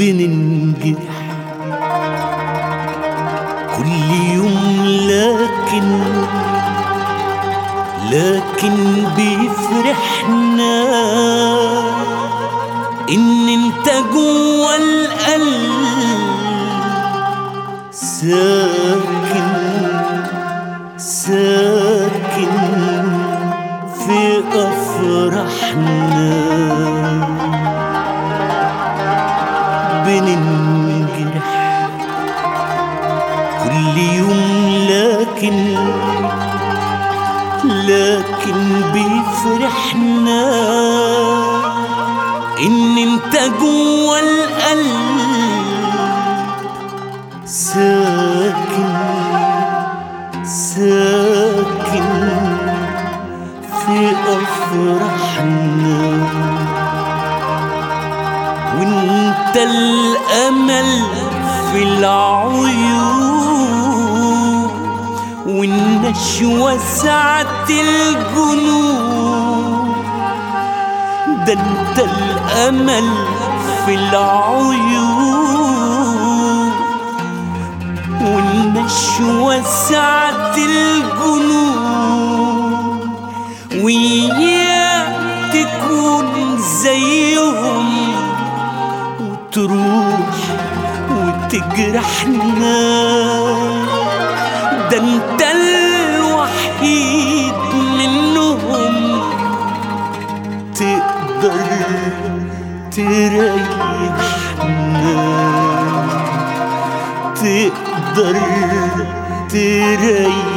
بننجرح كل يوم لكن لكن بيفرحنا ان انت جوا القلب ساكن ساكن في افراحنا بننجرح كل يوم لكن لكن بيفرحنا ان انت جوا القلب ساكن ساكن في افراحنا وانت الامل في العيون والنشوة سعة الجنون ده انت الامل في العيون والنشوة سعة الجنون وياك تكون زيهم وتروح وتجرحنا ده انت الوحيد منهم تقدر تريحنا تقدر تريحنا